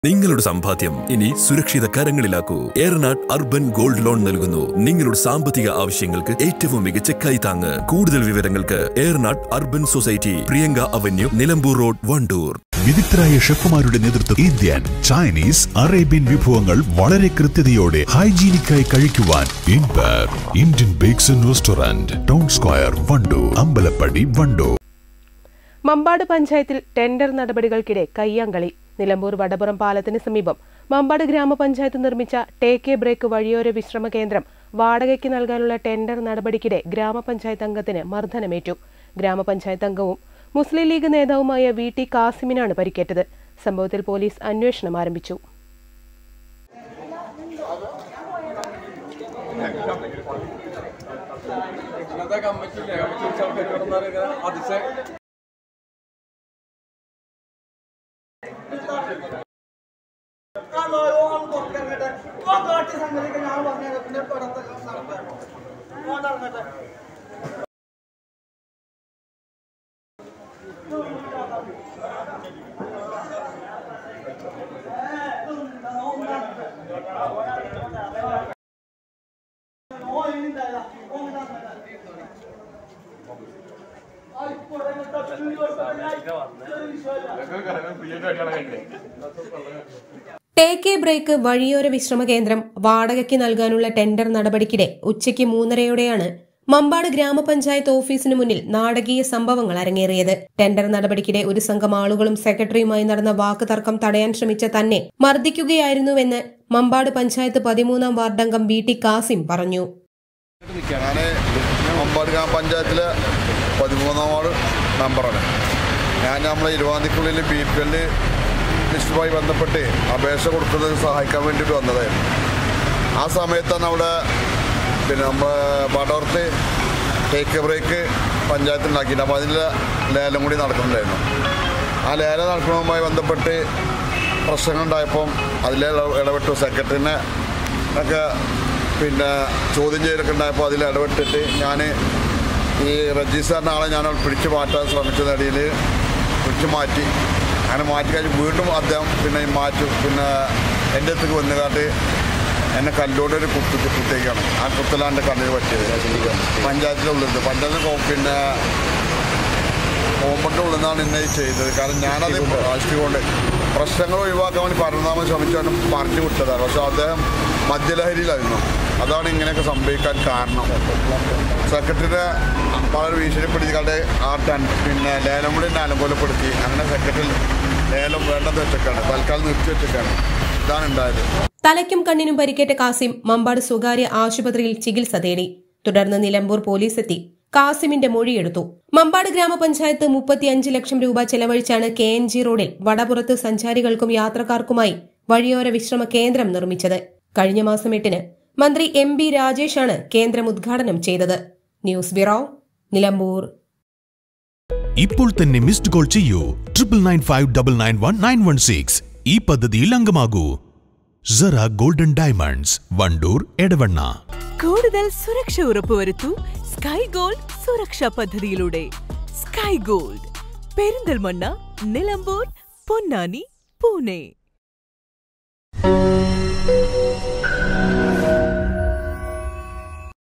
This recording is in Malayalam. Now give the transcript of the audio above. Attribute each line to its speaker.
Speaker 1: നിങ്ങളുടെ സമ്പാദ്യം ഇനി സുരക്ഷിത കരങ്ങളിലാക്കൂ ഏറനാട് അർബൻ ഗോൾഡ് ലോൺ നൽകുന്നു നിങ്ങളുടെ സാമ്പത്തിക ആവശ്യങ്ങൾക്ക് ഏറ്റവും മികച്ച കൈത്താങ്ങ് കൂടുതൽ വിവരങ്ങൾക്ക് Eranad urban society Priyanka avenue Nilambur road Wandoor
Speaker 2: വിദഗ്ധരായ ഷെഫുമാരുടെ നേതൃത്വത്തിൽ ഇന്ത്യൻ ചൈനീസ് അറേബ്യൻ വിഭവങ്ങൾ വളരെ കൃത്യതയോടെ ഹൈജീനിക്കായി കഴിക്കുവാൻ ഇൻപർ Indian bakes and restaurant town square Wandoor Ambalappadi Wandoor
Speaker 3: Mampad പഞ്ചായത്തിൽ ടെൻഡർ നടപടികൾക്കിടെ കയ്യാങ്കളി നിലമ്പൂർ വടപുറം പാലത്തിന് സമീപം മമ്പാട് ഗ്രാമപഞ്ചായത്ത് നിർമ്മിച്ച ടേക്ക് എ ബ്രേക്ക് വഴിയോര വിശ്രമ കേന്ദ്രം വാടകയ്ക്ക് നൽകാനുള്ള ടെൻഡർ നടപടിക്കിടെ ഗ്രാമപഞ്ചായത്ത് അംഗത്തിന് മർദ്ദനമേറ്റു ഗ്രാമപഞ്ചായത്ത് അംഗവും മുസ്ലിം ലീഗ് നേതാവുമായ വി ടി കാസിമിനാണ് പരിക്കേറ്റത് സംഭവത്തിൽ പോലീസ് അന്വേഷണം ആരംഭിച്ചു
Speaker 4: ഇന്നത്തെ കമ്മിറ്റിയില്ലേ കമ്മിറ്റി വിളിച്ച ആൾക്കാർ കിടന്നാൽ ഇങ്ങനെ അതിശയം
Speaker 3: ടേക്ക് എ ബ്രേക്ക് വഴിയോര വിശ്രമ കേന്ദ്രം വാടകയ്ക്ക് നൽകാനുള്ള ടെൻഡർ നടപടിക്കിടെ ഉച്ചയ്ക്ക് മൂന്നരയോടെയാണ് മമ്പാട് ഗ്രാമപഞ്ചായത്ത് ഓഫീസിന് മുന്നിൽ നാടകീയ സംഭവങ്ങൾ അരങ്ങേറിയത് ടെൻഡർ നടപടിക്കിടെ ഒരു സംഘം ആളുകളും സെക്രട്ടറിയുമായി നടന്ന വാക്ക് തർക്കം തടയാൻ ശ്രമിച്ച തന്നെ മർദ്ദിക്കുകയായിരുന്നുവെന്ന് മമ്പാട് പഞ്ചായത്ത് പതിമൂന്നാം വാർഡംഗം വി ടി കാസിം പറഞ്ഞു
Speaker 5: ഞാൻ മമ്പാട് ഗ്രാമപഞ്ചായത്തിലെ പതിമൂന്നാം വാർഡ് മെമ്പറാണ് ഞാൻ നമ്മളെ ഇരുപതാന്തിക്കുള്ളിൽ ബി പി എൽ ലിസ്റ്റുമായി ബന്ധപ്പെട്ട് അപേക്ഷ കൊടുക്കുന്നത് സഹായിക്കാൻ വേണ്ടിയിട്ട് വന്നതായിരുന്നു ആ സമയത്താണ് അവിടെ പിന്നെ നമ്മൾ വടവർത്ത് ടേക്ക് ബ്രേക്ക് പഞ്ചായത്ത് ഉണ്ടാക്കിയിട്ട് അപ്പോൾ അതിൻ്റെ ലേലം കൂടി നടക്കുന്നുണ്ടായിരുന്നു ആ ലേലം നടക്കുന്നതുമായി ബന്ധപ്പെട്ട് പ്രശ്നങ്ങളുണ്ടായപ്പം അതിൽ ഇടപെട്ടു സെക്രട്ടറിനെ ഒക്കെ പിന്നെ ചോദ്യം ചെയ്യലൊക്കെ ഉണ്ടായപ്പോൾ അതിൽ ഇടപെട്ടിട്ട് ഞാൻ ഈ രജിസ്റ്ററിൻ്റെ ആളെ ഞാൻ പിടിച്ചു മാറ്റാൻ ശ്രമിച്ചതിനിടയിൽ പിടിച്ചു മാറ്റി അങ്ങനെ മാറ്റി കഴിഞ്ഞ് വീണ്ടും അദ്ദേഹം പിന്നെ ഈ മാറ്റി പിന്നെ എൻ്റെ അടുത്തേക്ക് വന്നുകാട്ട് എന്നെ കല്ലോടെ ഒരു കുത്തി കുത്തേക്കാണ് ആ കുത്തലാണ്ട് കണ്ണിൽ പറ്റിയത് പഞ്ചായത്തിൻ്റെ ഉള്ളിൽ പഞ്ചായത്തിൽ കൊ- പിന്നെ കോമ്പൗണ്ടിൻ്റെ ഉള്ളിൽ നിന്നാണ് ഇന്ന് ഈ ചെയ്തത് കാരണം ഞാനത് രാഷ്ട്രീയമുണ്ട് പ്രശ്നങ്ങൾ ഒഴിവാക്കാൻ വേണ്ടി പരമാവധി ശ്രമിച്ചാണ് പറഞ്ഞു വിട്ടതാണ് പക്ഷെ അദ്ദേഹം മദ്യലഹരിയിലായിരുന്നു അതാണ് ഇങ്ങനെയൊക്കെ സംഭവിക്കാൻ കാരണം സെക്രട്ടറിനെ വളരെ ഭീഷണിപ്പെടുത്തിക്കാണ്ട് ആ ടൺ പിന്നെ ലേലം കൂടി എന്നെ അനുകൂലപ്പെടുത്തി അങ്ങനെ സെക്രട്ടറി ലേലം വേണ്ടെന്ന് വെച്ചേക്കാണ് തൽക്കാലം നിർത്തി വെച്ചേക്കാണ് ഇതാണ് ഉണ്ടായത്
Speaker 3: തലയ്ക്കും കണ്ണിനും പരിക്കേറ്റ കാസിം മമ്പാട് സ്വകാര്യ ആശുപത്രിയിൽ ചികിത്സ തേടി തുടർന്ന് നിലമ്പൂർ പോലീസ് എത്തി കാസിമിന്റെ മൊഴിയെടുത്തു മമ്പാട് ഗ്രാമപഞ്ചായത്ത് മുപ്പത്തിയഞ്ച് ലക്ഷം രൂപ ചെലവഴിച്ചാണ് കെ എൻ ജി റോഡിൽ വടപുറത്ത് സഞ്ചാരികൾക്കും യാത്രക്കാർക്കുമായി വഴിയോര വിശ്രമ കേന്ദ്രം നിർമ്മിച്ചത് കഴിഞ്ഞ മാസം എട്ടിന് മന്ത്രി എം ബി രാജേഷാണ് കേന്ദ്രം ഉദ്ഘാടനം ചെയ്തത് ന്യൂസ് ബ്യൂറോ നിലമ്പൂർ
Speaker 2: ഇപ്പോൾ തന്നെ മിസ്ഡ് കോൾ ചെയ്യൂ triple nine five double nine one nine one six ഈ പദ്ധതിയിൽ അംഗമാകൂ സറ ഗോൾഡൻ ഡയമണ്ട്സ് വണ്ടൂർ എടവണ്ണ
Speaker 6: കൂടുതൽ സുരക്ഷ ഉറപ്പുവരുത്തൂ സ്കൈ ഗോൾഡ് സുരക്ഷാ പദ്ധതിയിലൂടെ സ്കൈ ഗോൾഡ് പെരിന്തൽമണ്ണ നിലമ്പൂർ പൊന്നാനി പൂനെ